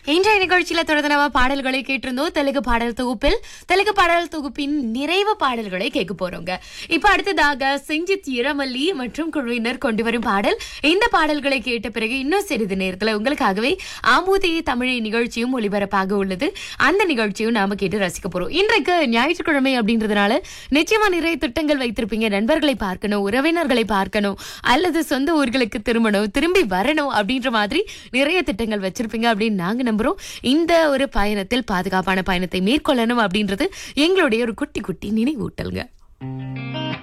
இன்றைய நிகழ்ச்சியில தொடர்ந்து பாடல்களை கேட்டிருந்தோம் தெலுங்கு பாடல் தொகுப்பில் தெலுங்கு பாடல் தொகுப்பின் நிறைவு பாடல்களை கேட்க போறோங்க இப்ப அடுத்ததாக செஞ்சித் இரமல்லி மற்றும் குழுவினர் கொண்டு வரும் பாடல் இந்த பாடல்களை கேட்ட பிறகு இன்னும் சிறிது நேரத்துல உங்களுக்காகவே ஆமூதி தமிழை நிகழ்ச்சியும் ஒளிபரப்பாக உள்ளது அந்த நிகழ்ச்சியும் நாம கேட்டு ரசிக்க போறோம் இன்றைக்கு ஞாயிற்றுக்கிழமை அப்படின்றதுனால நிச்சயமா நிறைய திட்டங்கள் வைத்திருப்பீங்க நண்பர்களை பார்க்கணும் உறவினர்களை பார்க்கணும் அல்லது சொந்த ஊர்களுக்கு திரும்பணும் திரும்பி வரணும் அப்படின்ற மாதிரி நிறைய திட்டங்கள் வச்சிருப்பீங்க அப்படின்னு நாங்க நம்புறோம் இந்த ஒரு பயணத்தில் பாதுகாப்பான பயணத்தை மேற்கொள்ளணும் அப்படின்றது எங்களுடைய ஒரு குட்டி குட்டி நினைவூட்டல்ங்க